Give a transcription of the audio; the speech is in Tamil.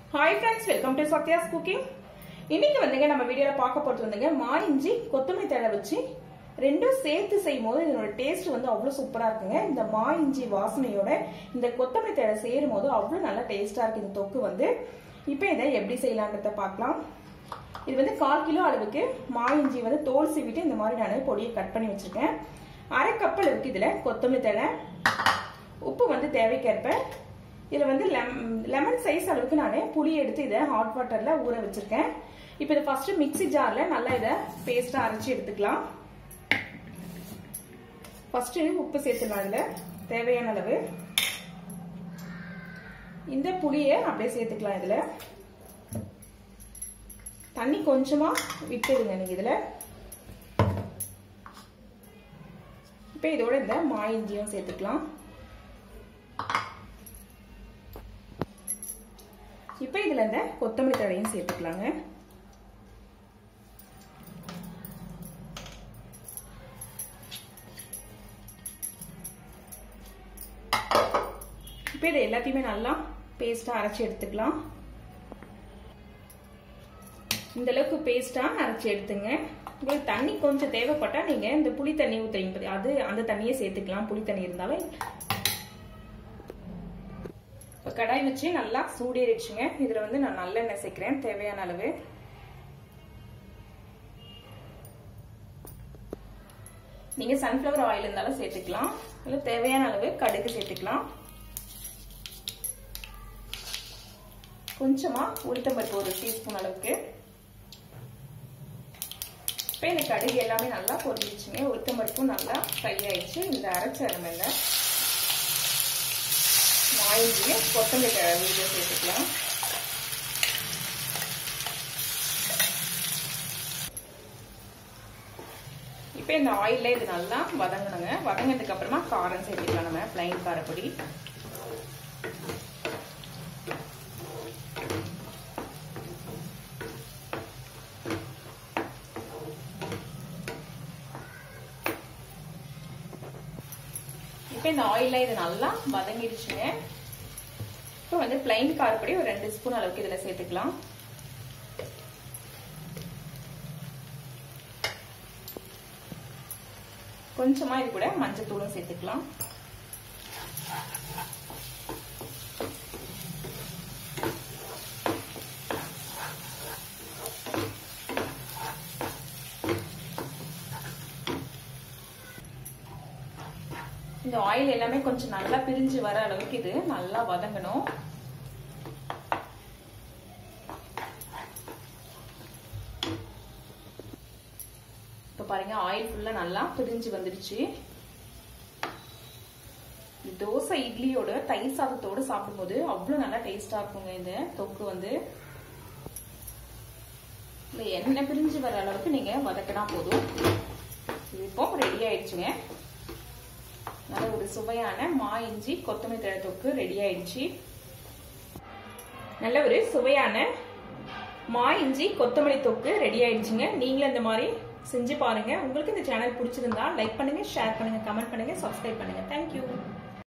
hi friends welcome to Sathyas cooking இன்னைக்கு வந்துங்க நம்ம வீடியோல பார்க்க போறது வந்துங்க மா இஞ்சி கொத்தமல்லி தழை வச்சு ரெண்டும் சேர்த்து செய்யும் போது இதனோட டேஸ்ட் வந்து அவ்வளோ சூப்பரா இருக்குங்க இந்த மா இஞ்சி வாசனையோட இந்த கொத்தமல்லி தழை சேரும் போது அவ்வளோ நல்லா டேஸ்டா இருக்கு இந்த தொக்கு வந்து இப்போ இதை எப்படி செய்யலான்றத பார்க்கலாம் இது வந்து கால் கிலோ அளவுக்கு மா இஞ்சி வந்து தோல் சீவிட்டு இந்த மாதிரி நான் பொடியை கட் பண்ணி வச்சிருக்கேன் அரை கப் அளவுக்கு இதுல கொத்தமல்லி தழை உப்பு வந்து தேவைக்கேற்ப இதில் வந்து லெமன் சைஸ் அளவுக்கு நான் புளி எடுத்து இதை ஹாட் வாட்டரில் ஊற வச்சிருக்கேன் இப்போ இதை ஃபர்ஸ்ட் மிக்சி ஜாரில் நல்லா இதை பேஸ்ட்டாக அரைச்சி எடுத்துக்கலாம் ஃபர்ஸ்ட் உப்பு சேர்த்துக்கலாம் இதில் தேவையான அளவு இந்த புளியை அப்படியே சேர்த்துக்கலாம் இதில் தண்ணி கொஞ்சமாக விட்டுடுங்க நீங்கள் இதில் இப்போ இதோட இந்த மா இஞ்சியும் சேர்த்துக்கலாம் இப்போ இதில் இந்த கொத்தமல்லி தழையும் சேர்த்துக்கலாங்க இப்போ இதை எல்லாத்தையுமே நல்லா பேஸ்ட்டாக அரைச்சி எடுத்துக்கலாம் இந்த அளவுக்கு பேஸ்ட்டாக அரைச்சி எடுத்துங்க உங்களுக்கு தண்ணி கொஞ்சம் தேவைப்பட்டா நீங்கள் இந்த புளி தண்ணி ஊற்றுறீங்க அது அந்த தண்ணியே சேர்த்துக்கலாம் புளி தண்ணி இருந்தாலும் இப்போ கடாய் வச்சு நல்லா சூடேறிடுச்சுங்க இதில் வந்து நான் நல்லெண்ணெய் சேர்க்கிறேன் தேவையான அளவு நீங்கள் சன்ஃப்ளவர் ஆயில் இருந்தாலும் சேர்த்துக்கலாம் இல்லை தேவையான அளவு கடுகு சேர்த்துக்கலாம் கொஞ்சமாக உளுத்தம்பருப்பு ஒரு டீஸ்பூன் அளவுக்கு இப்போ இந்த கடுகு எல்லாமே நல்லா பொரிஞ்சிச்சுங்க உளுத்தம்பருப்பும் நல்லா ஃப்ரை ஆயிடுச்சு இந்த அரைச்ச நம்ம ஆயிலையும் கொத்தமல்லி வீடியோ சேர்த்துக்கலாம் இப்போ இந்த ஆயிலில் இது நல்லா வதங்கணுங்க வதங்கினதுக்கு அப்புறமா காரம் சேர்த்துக்கலாம் நம்ம பிளைன் காரப்பொடி இப்போ இந்த ஆயிலில் இது நல்லா வதங்கிடுச்சுங்க இப்போ வந்து பிளைன் காரப்பொடி ஒரு ரெண்டு ஸ்பூன் அளவுக்கு இதில் சேர்த்துக்கலாம் கொஞ்சமா இது கூட மஞ்சத்தூளும் சேர்த்துக்கலாம் இந்த ஆயில் எல்லாமே கொஞ்சம் நல்லா பிரிஞ்சு வர அளவுக்கு இது நல்லா வதங்கணும் இப்போ பாருங்க ஆயில் ஃபுல்லா நல்லா பிரிஞ்சு வந்துடுச்சு தோசை இட்லியோட தயிர் சாதத்தோட சாப்பிடும்போது அவ்வளோ நல்லா டேஸ்டா இருக்குங்க இந்த தொக்கு வந்து இல்லை எண்ணெய் பிரிஞ்சு வர அளவுக்கு நீங்க வதக்கினா போதும் இது இப்போ ரெடி ஆயிடுச்சுங்க நல்ல ஒரு சுவையான மா இஞ்சி கொத்தமல்லி தழை தொக்கு ரெடி ஆயிடுச்சு நல்ல ஒரு சுவையான மா இஞ்சி கொத்தமல்லி தொக்கு ரெடி ஆயிடுச்சுங்க நீங்களும் இந்த மாதிரி செஞ்சு பாருங்க உங்களுக்கு இந்த சேனல் பிடிச்சிருந்தா லைக் பண்ணுங்க ஷேர் பண்ணுங்க கமெண்ட் பண்ணுங்க சப்ஸ்கிரைப் பண்ணுங்க தேங்க்யூ